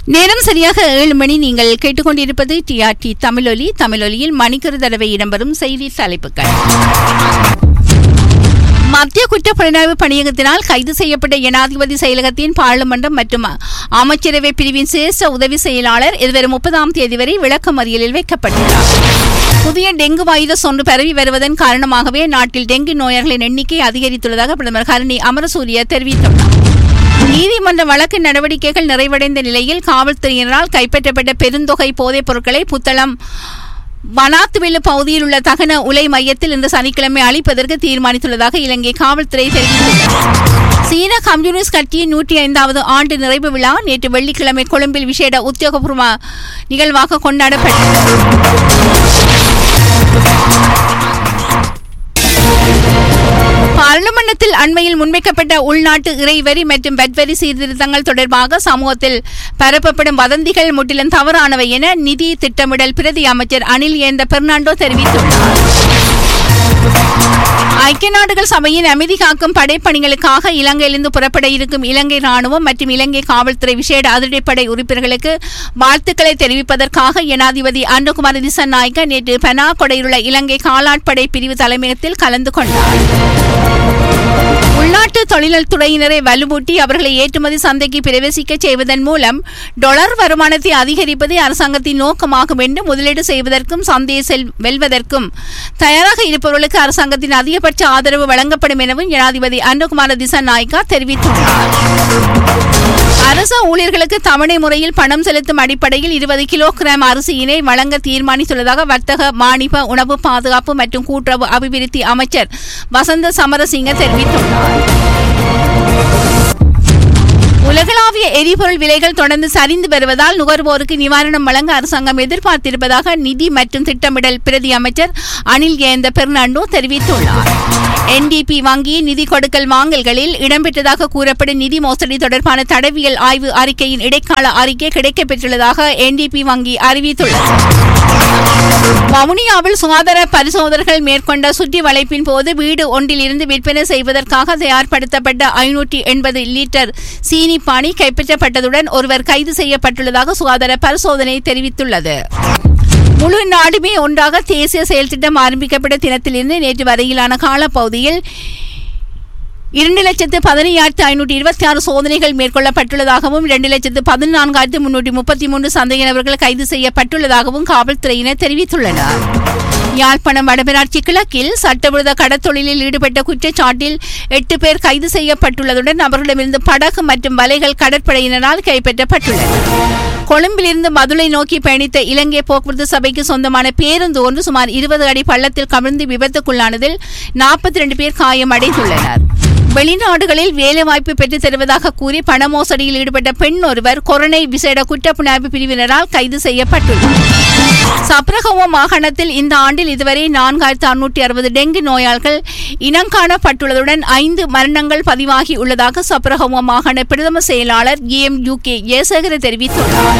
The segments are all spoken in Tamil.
நேரம் சரியாக ஏழு மணி நீங்கள் கேட்டுக்கொண்டிருப்பது டிஆர்டி தமிழொலி தமிழொலியில் மணிக்கொரு தடவை இடம்பெறும் செய்தி தலைப்புகள் மத்திய குற்றப்புலனாய்வு பணியகத்தினால் கைது செய்யப்பட்ட ஜனாதிபதி செயலகத்தின் பாராளுமன்றம் மற்றும் அமைச்சரவை பிரிவின் சிரேஷ்ட உதவி செயலாளர் எதிர்வரும் முப்பதாம் தேதி வரை விளக்கமறியலில் வைக்கப்பட்டுள்ளார் புதிய டெங்கு வைரஸ் ஒன்று பரவி வருவதன் காரணமாகவே நாட்டில் டெங்கு நோயாளர்களின் எண்ணிக்கை அதிகரித்துள்ளதாக பிரதமர் ஹரணி அமரசூரிய தெரிவித்துள்ளார் நீதிமன்ற வழக்கு நடவடிக்கைகள் நிறைவடைந்த நிலையில் காவல்துறையினரால் கைப்பற்றப்பட்ட பெருந்தொகை போதைப் பொருட்களை புத்தளம் வனாத்துவெல்லு பகுதியில் உள்ள தகன உலை மையத்தில் இன்று சனிக்கிழமை அளிப்பதற்கு தீர்மானித்துள்ளதாக இலங்கை காவல்துறை தெரிவித்துள்ளது சீன கம்யூனிஸ்ட் கட்சியின் நூற்றி ஐந்தாவது ஆண்டு நிறைவு விழா நேற்று வெள்ளிக்கிழமை கொழும்பில் விசேட உத்தியோகபூர்வ நிகழ்வாக கொண்டாடப்பட்டது பார்லிமன்றத்தில் அண்மையில் முன்வைக்கப்பட்ட உள்நாட்டு இறைவரி மற்றும் வெட்வரி சீர்திருத்தங்கள் தொடர்பாக சமூகத்தில் பரப்பப்படும் வதந்திகள் முற்றிலும் தவறானவை என நிதி திட்டமிடல் பிரதி அமைச்சர் அனில் ஏந்த பெர்னாண்டோ தெரிவித்துள்ளார் ஐக்கிய நாடுகள் சபையின் அமைதி காக்கும் படைப்பணிகளுக்காக இலங்கையிலிருந்து புறப்பட இருக்கும் இலங்கை ராணுவம் மற்றும் இலங்கை காவல்துறை விசேட அதிரடிப்படை உறுப்பினர்களுக்கு வாழ்த்துக்களை தெரிவிப்பதற்காக ஜனாதிபதி அனுகுமார் திசநாயக்க நேற்று பெனாகொடையிலுள்ள இலங்கை காலாட்படை பிரிவு தலைமையகத்தில் கலந்து கொண்டார் உள்நாட்டு தொழில் துறையினரை வலுவூட்டி அவர்களை ஏற்றுமதி சந்தைக்கு பிரவேசிக்க செய்வதன் மூலம் டொலர் வருமானத்தை அதிகரிப்பதே அரசாங்கத்தின் நோக்கமாகும் என்று முதலீடு செய்வதற்கும் சந்தையை செல் வெல்வதற்கும் தயாராக இருப்பவர்களுக்கு அரசாங்கத்தின் அதிகபட்ச ஆதரவு வழங்கப்படும் எனவும் ஜனாதிபதி அனுகுமார திசாநாயக்கா தெரிவித்துள்ளார் அரச ஊழியர்களுக்கு தவணை முறையில் பணம் செலுத்தும் அடிப்படையில் இருபது கிலோகிராம் அரிசியினை வழங்க தீர்மானித்துள்ளதாக வர்த்தக வாணிப உணவு பாதுகாப்பு மற்றும் கூட்டுறவு அபிவிருத்தி அமைச்சர் வசந்த சமரசிங்க தெரிவித்துள்ளார் உலகளாவிய எரிபொருள் விலைகள் தொடர்ந்து சரிந்து வருவதால் நுகர்வோருக்கு நிவாரணம் வழங்க அரசாங்கம் எதிர்பார்த்திருப்பதாக நிதி மற்றும் திட்டமிடல் பிரதி அமைச்சர் அனில் ஏந்த பெர்னாண்டோ தெரிவித்துள்ளார் என்டிபி வங்கியின் நிதி கொடுக்கல் வாங்கல்களில் இடம்பெற்றதாக கூறப்படும் நிதி மோசடி தொடர்பான தடவியல் ஆய்வு அறிக்கையின் இடைக்கால அறிக்கை கிடைக்கப்பெற்றுள்ளதாக என்டிபி வங்கி அறிவித்துள்ளது வவுனியாவில் சுகாதார பரிசோதனைகள் மேற்கொண்ட சுற்றி வளைப்பின் போது வீடு ஒன்றில் இருந்து விற்பனை செய்வதற்காக தயார்படுத்தப்பட்ட ஐநூற்றி எண்பது லிட்டர் சீனி பானி கைப்பற்றப்பட்டதுடன் ஒருவர் கைது செய்யப்பட்டுள்ளதாக சுகாதார பரிசோதனை தெரிவித்துள்ளது முழு நாடுமே ஒன்றாக தேசிய செயல் திட்டம் ஆரம்பிக்கப்பட்ட தினத்திலிருந்து நேற்று வரையிலான காலப்பகுதியில் இரண்டு லட்சத்து பதினையாயிரத்து ஐநூற்றி இருபத்தி ஆறு சோதனைகள் மேற்கொள்ளப்பட்டுள்ளதாகவும் இரண்டு லட்சத்து பதினான்காயிரத்து முன்னூற்றி முப்பத்தி மூன்று சந்தேக நபர்கள் கைது செய்யப்பட்டுள்ளதாகவும் காவல்துறையினர் தெரிவித்துள்ளனர் யாழ்ப்பாணம் வடமராட்சி கிழக்கில் சட்டவிரோத கடத்தொழிலில் ஈடுபட்ட குற்றச்சாட்டில் எட்டு பேர் கைது செய்யப்பட்டுள்ளதுடன் அவர்களிடமிருந்து படகு மற்றும் வலைகள் கடற்படையினரால் கைப்பற்றப்பட்டுள்ளன கொழும்பிலிருந்து மதுரை நோக்கி பயணித்த இலங்கை போக்குவரத்து சபைக்கு சொந்தமான பேருந்து ஒன்று சுமார் இருபது அடி பள்ளத்தில் கவிழ்ந்து விபத்துக்குள்ளானதில் நாற்பத்தி ரெண்டு பேர் காயமடைந்துள்ளனர் வெளிநாடுகளில் வேலைவாய்ப்பு பெற்றுத் தருவதாக கூறி பண மோசடியில் ஈடுபட்ட பெண் ஒருவர் கொரோனை விசேட குற்றப்புணர்வு பிரிவினரால் கைது செய்யப்பட்டுள்ளார் சப்ரகவ மாகாணத்தில் இந்த ஆண்டில் இதுவரை நான்காயிரத்து அறுநூற்றி அறுபது டெங்கு நோயாளர்கள் இனங்காணப்பட்டுள்ளதுடன் ஐந்து மரணங்கள் பதிவாகி உள்ளதாக சப்ரகவ மாகாண பிரதம செயலாளர் எம் யூ கே ஜெயசேகர தெரிவித்துள்ளார்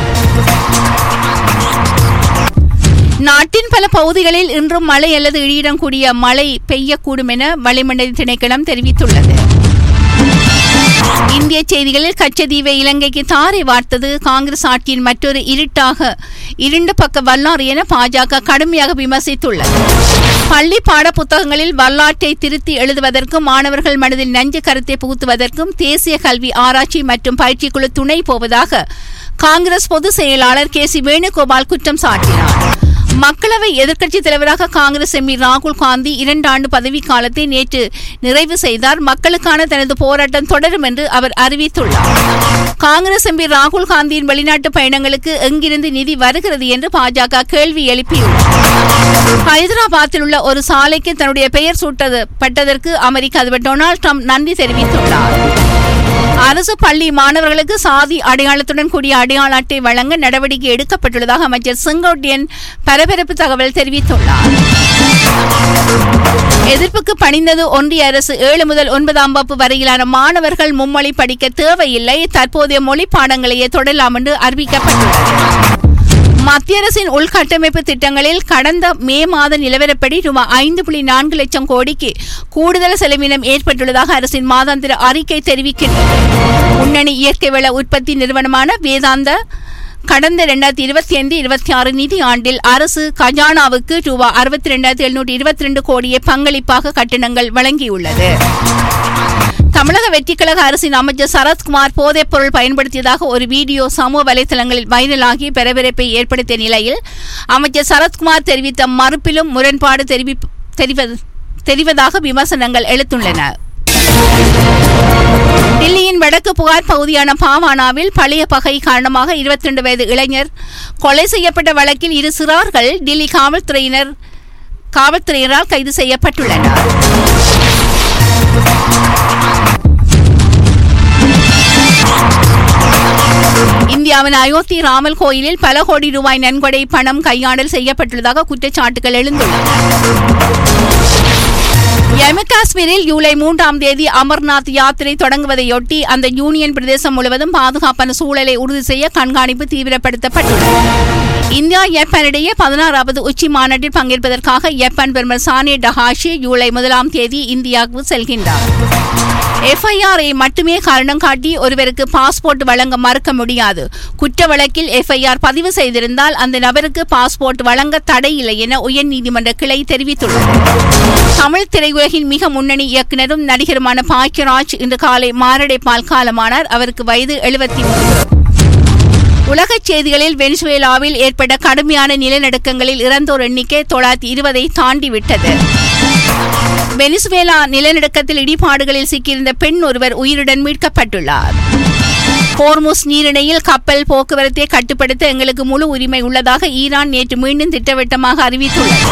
நாட்டின் பல பகுதிகளில் இன்றும் மழை அல்லது இடியுடன் கூடிய மழை பெய்யக்கூடும் என வளிமண்டல திணைக்களம் தெரிவித்துள்ளது இந்திய செய்திகளில் கச்சதீவை இலங்கைக்கு தாரை வார்த்தது காங்கிரஸ் ஆட்சியின் மற்றொரு இருட்டாக இருண்ட பக்க வரலாறு என பாஜக கடுமையாக விமர்சித்துள்ளது பள்ளி பாட புத்தகங்களில் வரலாற்றை திருத்தி எழுதுவதற்கும் மாணவர்கள் மனதில் நஞ்சு கருத்தை புகுத்துவதற்கும் தேசிய கல்வி ஆராய்ச்சி மற்றும் பயிற்சிக்குழு துணை போவதாக காங்கிரஸ் பொதுச் செயலாளர் கே சி வேணுகோபால் குற்றம் சாட்டினார் மக்களவை எதிர்க்கட்சித் தலைவராக காங்கிரஸ் எம்பி ராகுல் காந்தி இரண்டு ஆண்டு பதவிக்காலத்தை நேற்று நிறைவு செய்தார் மக்களுக்கான தனது போராட்டம் தொடரும் என்று அவர் அறிவித்துள்ளார் காங்கிரஸ் எம்பி ராகுல் காந்தியின் வெளிநாட்டு பயணங்களுக்கு எங்கிருந்து நிதி வருகிறது என்று பாஜக கேள்வி எழுப்பியுள்ளார் ஹைதராபாத்தில் உள்ள ஒரு சாலைக்கு தன்னுடைய பெயர் சூட்டப்பட்டதற்கு அமெரிக்க அதிபர் டொனால்டு ட்ரம்ப் நன்றி தெரிவித்துள்ளார் அரசு பள்ளி மாணவர்களுக்கு சாதி அடையாளத்துடன் கூடிய அடையாள அட்டை வழங்க நடவடிக்கை எடுக்கப்பட்டுள்ளதாக அமைச்சர் செங்கோட்டையன் பரபரப்பு தகவல் தெரிவித்துள்ளார் எதிர்ப்புக்கு பணிந்தது ஒன்றிய அரசு ஏழு முதல் ஒன்பதாம் வகுப்பு வரையிலான மாணவர்கள் மும்மொழி படிக்க தேவையில்லை தற்போதைய மொழி பாடங்களையே தொடரலாம் என்று அறிவிக்கப்பட்டுள்ளது மத்திய அரசின் உள்கட்டமைப்பு திட்டங்களில் கடந்த மே மாத நிலவரப்படி ரூபாய் ஐந்து புள்ளி நான்கு லட்சம் கோடிக்கு கூடுதல் செலவினம் ஏற்பட்டுள்ளதாக அரசின் மாதாந்திர அறிக்கை தெரிவிக்கின்றது முன்னணி இயற்கை வள உற்பத்தி நிறுவனமான வேதாந்த கடந்த இரண்டாயிரத்தி இருபத்தி ஐந்து இருபத்தி ஆறு நிதி ஆண்டில் அரசு கஜானாவுக்கு ரூபாய் அறுபத்தி ரெண்டாயிரத்தி எழுநூற்றி இருபத்தி ரெண்டு கோடியை பங்களிப்பாக கட்டணங்கள் வழங்கியுள்ளது தமிழக வெற்றிக்கழக அரசின் அமைச்சர் சரத்குமார் போதைப் பொருள் பயன்படுத்தியதாக ஒரு வீடியோ சமூக வலைதளங்களில் வைரலாகி பரபரப்பை ஏற்படுத்திய நிலையில் அமைச்சர் சரத்குமார் தெரிவித்த மறுப்பிலும் முரண்பாடு தெரிவி தெரிவது தெரிவதாக விமர்சனங்கள் எழுத்துள்ளன டில்லியின் வடக்கு புகார் பகுதியான பாவானாவில் பழைய பகை காரணமாக இருபத்தி ரெண்டு வயது இளைஞர் கொலை செய்யப்பட்ட வழக்கில் இரு சிறார்கள் டில்லி காவல்துறையினர் காவல்துறையினரால் கைது செய்யப்பட்டுள்ளனர் இந்தியாவின் அயோத்தி ராமல் கோயிலில் பல கோடி ரூபாய் நன்கொடை பணம் கையாடல் செய்யப்பட்டுள்ளதாக குற்றச்சாட்டுகள் எழுந்துள்ளன ஜம்மு காஷ்மீரில் ஜூலை மூன்றாம் தேதி அமர்நாத் யாத்திரை தொடங்குவதையொட்டி அந்த யூனியன் பிரதேசம் முழுவதும் பாதுகாப்பான சூழலை உறுதி செய்ய கண்காணிப்பு தீவிரப்படுத்தப்பட்டுள்ளது இந்தியா ஜப்பான் இடையே பதினாறாவது உச்சி மாநாட்டில் பங்கேற்பதற்காக ஜப்பான் பிரதமர் சானே டஹாஷி ஜூலை முதலாம் தேதி இந்தியாவுக்கு செல்கின்றார் எஃப்ஐஆரை மட்டுமே காரணம் காட்டி ஒருவருக்கு பாஸ்போர்ட் வழங்க மறுக்க முடியாது குற்ற வழக்கில் எஃப்ஐஆர் பதிவு செய்திருந்தால் அந்த நபருக்கு பாஸ்போர்ட் வழங்க தடை இல்லை என உயர்நீதிமன்ற கிளை தெரிவித்துள்ளது தமிழ் திரையுலகின் மிக முன்னணி இயக்குனரும் நடிகருமான பாக்கியராஜ் இன்று காலை மாரடைப்பால் காலமானார் அவருக்கு வயது எழுபத்தி மூன்று உலகச் செய்திகளில் வெனிசுவேலாவில் ஏற்பட்ட கடுமையான நிலநடுக்கங்களில் இறந்தோர் எண்ணிக்கை தொள்ளாயிரத்தி இருபதை தாண்டிவிட்டது வெனிசுவேலா நிலநடுக்கத்தில் இடிபாடுகளில் சிக்கியிருந்த பெண் ஒருவர் உயிருடன் மீட்கப்பட்டுள்ளார் ஹோர்முஸ் நீரிணையில் கப்பல் போக்குவரத்தை கட்டுப்படுத்த எங்களுக்கு முழு உரிமை உள்ளதாக ஈரான் நேற்று மீண்டும் திட்டவட்டமாக அறிவித்துள்ளது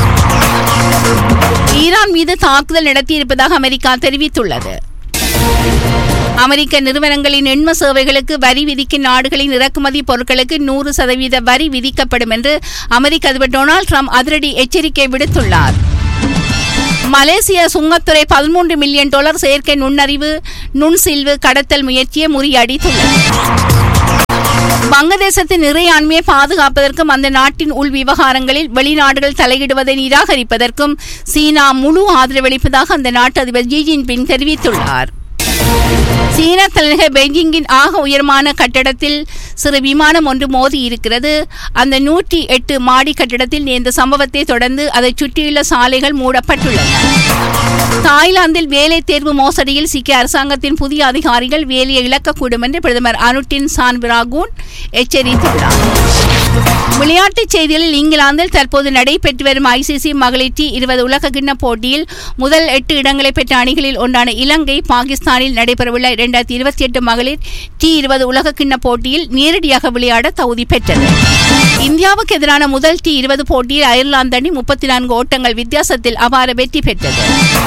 ஈரான் மீது தாக்குதல் நடத்தியிருப்பதாக அமெரிக்கா தெரிவித்துள்ளது அமெரிக்க நிறுவனங்களின் எண்ம சேவைகளுக்கு வரி விதிக்கும் நாடுகளின் இறக்குமதி பொருட்களுக்கு நூறு சதவீத வரி விதிக்கப்படும் என்று அமெரிக்க அதிபர் டொனால்டு ட்ரம்ப் அதிரடி எச்சரிக்கை விடுத்துள்ளார் மலேசிய சுங்கத்துறை பதிமூன்று மில்லியன் டாலர் செயற்கை நுண்ணறிவு நுண்சில்வு கடத்தல் முயற்சியை முறியடித்துள்ளது வங்கதேசத்தின் இறையாண்மையை பாதுகாப்பதற்கும் அந்த நாட்டின் உள் விவகாரங்களில் வெளிநாடுகள் தலையிடுவதை நிராகரிப்பதற்கும் சீனா முழு ஆதரவளிப்பதாக அந்த நாட்டு அதிபர் ஜி ஜின்பிங் தெரிவித்துள்ளார் சீன தலைநகர் பெய்ஜிங்கின் ஆக உயரமான கட்டடத்தில் சிறு விமானம் ஒன்று மோதி இருக்கிறது அந்த நூற்றி எட்டு மாடி கட்டடத்தில் நேர்ந்த சம்பவத்தை தொடர்ந்து அதை சுற்றியுள்ள சாலைகள் மூடப்பட்டுள்ளன தாய்லாந்தில் வேலை தேர்வு மோசடியில் சிக்கிய அரசாங்கத்தின் புதிய அதிகாரிகள் வேலையை இழக்கக்கூடும் என்று பிரதமர் அனுட்டின் சான் விராகூன் எச்சரித்துள்ளார் விளையாட்டுச் செய்திகளில் இங்கிலாந்தில் தற்போது நடைபெற்று வரும் ஐசிசி மகளிர் டி இருபது உலக கிண்ண போட்டியில் முதல் எட்டு இடங்களை பெற்ற அணிகளில் ஒன்றான இலங்கை பாகிஸ்தானில் நடைபெறவுள்ள இரண்டாயிரத்தி இருபத்தி எட்டு மகளிர் டி இருபது உலக கிண்ண போட்டியில் நேரடியாக விளையாட தகுதி பெற்றது இந்தியாவுக்கு எதிரான முதல் டி இருபது போட்டியில் அயர்லாந்து அணி முப்பத்தி நான்கு ஓட்டங்கள் வித்தியாசத்தில் அபார வெற்றி பெற்றது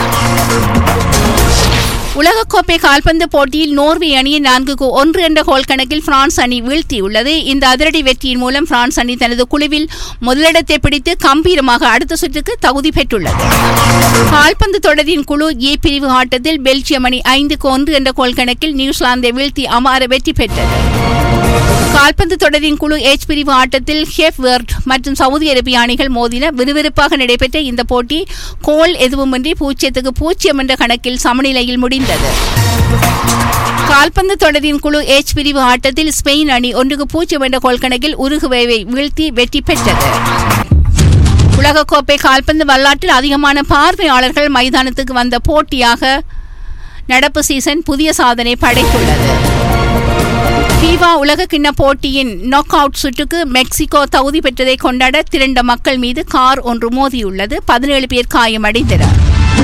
உலகக்கோப்பை கால்பந்து போட்டியில் நோர்வே அணியை நான்குக்கு ஒன்று என்ற கோல் கணக்கில் பிரான்ஸ் அணி வீழ்த்தியுள்ளது இந்த அதிரடி வெற்றியின் மூலம் பிரான்ஸ் அணி தனது குழுவில் முதலிடத்தை பிடித்து கம்பீரமாக அடுத்த சுற்றுக்கு தகுதி பெற்றுள்ளது கால்பந்து தொடரின் குழு ஏ பிரிவு ஆட்டத்தில் பெல்ஜியம் அணி ஐந்துக்கு ஒன்று என்ற கோல் கணக்கில் நியூசிலாந்தை வீழ்த்தி அமார வெற்றி பெற்றது கால்பந்து தொடரின் குழு எச் பிரிவு ஆட்டத்தில் ஹெஃப் வெர்ட் மற்றும் சவுதி அரேபிய அணிகள் மோதின விறுவிறுப்பாக நடைபெற்ற இந்த போட்டி கோல் எதுவுமின்றி பூஜ்ஜியத்துக்கு பூஜ்ஜியம் என்ற கணக்கில் சமநிலையில் முடிந்தது கால்பந்து தொடரின் குழு எச் பிரிவு ஆட்டத்தில் ஸ்பெயின் அணி ஒன்றுக்கு பூஜ்ஜியம் என்ற கோல் கணக்கில் உருகுவேவை வீழ்த்தி வெற்றி பெற்றது உலகக்கோப்பை கால்பந்து வரலாற்றில் அதிகமான பார்வையாளர்கள் மைதானத்துக்கு வந்த போட்டியாக நடப்பு சீசன் புதிய சாதனை படைத்துள்ளது ஃபீவா உலக கிண்ண போட்டியின் நாக் அவுட் சுற்றுக்கு மெக்சிகோ தகுதி பெற்றதை கொண்டாட திரண்ட மக்கள் மீது கார் ஒன்று மோதியுள்ளது பதினேழு பேர் காயமடைந்தனர்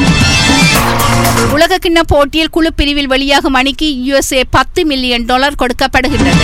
உலக கிண்ண போட்டியில் குழு பிரிவில் வெளியாகும் அணிக்கு யுஎஸ்ஏ பத்து மில்லியன் டாலர் கொடுக்கப்படுகின்றது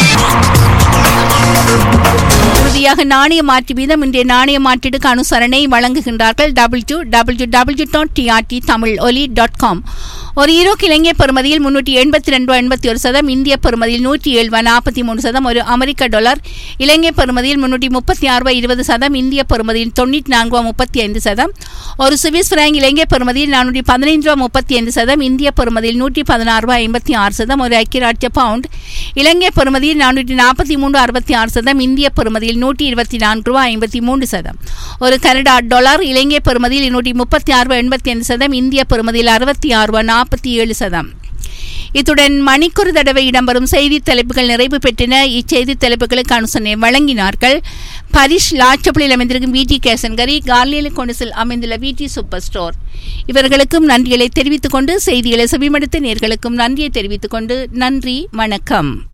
இறுதியாக நாணய மாற்று வீதம் இன்றைய நாணய மாற்றீடுக்கு அனுசரணை வழங்குகின்றார்கள் W W W dot TRT Tamil Oli dot com ஒரு ஈரோக்கு இலங்கை பெறுமதியில் முன்னூற்றி எண்பத்தி ரெண்டு ரூபாய் எண்பத்தி ஒரு சதம் இந்திய பெறுமதியில் நூற்றி ஏழு ரூபாய் நாற்பத்தி மூணு சதம் ஒரு அமெரிக்க டாலர் இலங்கை பெறுமதியில் முன்னூற்றி முப்பத்தி ஆறு ரூபாய் இருபது சதம் இந்திய பெறுமதியில் தொண்ணூற்றி நான்கு ரூபாய் முப்பத்தி ஐந்து சதம் ஒரு சுவிஸ் பிராங்க் இலங்கை பெறுமதியில் நானூற்றி பதினைந்து ரூபாய் முப்பத்தி ஐந்து சதம் இந்திய பெறுமதியில் நூற்றி பதினாறு ரூபாய் ஐம்பத்தி ஆறு சதம் ஒரு ஐக்கிய ராஜ்ய பவுண்ட் இலங்கை பெறுமதியில் நானூற்றி நாற்பத்தி மூன்று அறுபத்தி ஆறு சதம் இந்திய பெறுமதியில் நூற்றி இருபத்தி நான்கு ரூபாய் ஐம்பத்தி மூன்று சதம் ஒரு கனடா டாலர் இலங்கை பெறுமதியில் நூற்றி முப்பத்தி ஆறு ரூபாய் எண்பத்தி ஐந்து சதம் இந்திய பெறுமதியில் அறுபத்தி ஆறு ரூபாய் நாற்பத்தி ஏழு சதம் இத்துடன் மணிக்கொரு தடவை இடம்பெறும் செய்தி தலைப்புகள் நிறைவு பெற்றன இச்செய்தி தலைப்புகளுக்கு அனுசரணை வழங்கினார்கள் பரிஷ் லாச்சப்பள்ளியில் அமைந்திருக்கும் விடி கேசன்கரி கார்லியலி கொண்டசில் அமைந்துள்ள விடி சூப்பர் ஸ்டோர் இவர்களுக்கும் நன்றிகளை தெரிவித்துக் கொண்டு செய்திகளை செவிமடுத்த நேர்களுக்கும் நன்றியை தெரிவித்துக் கொண்டு நன்றி வணக்கம்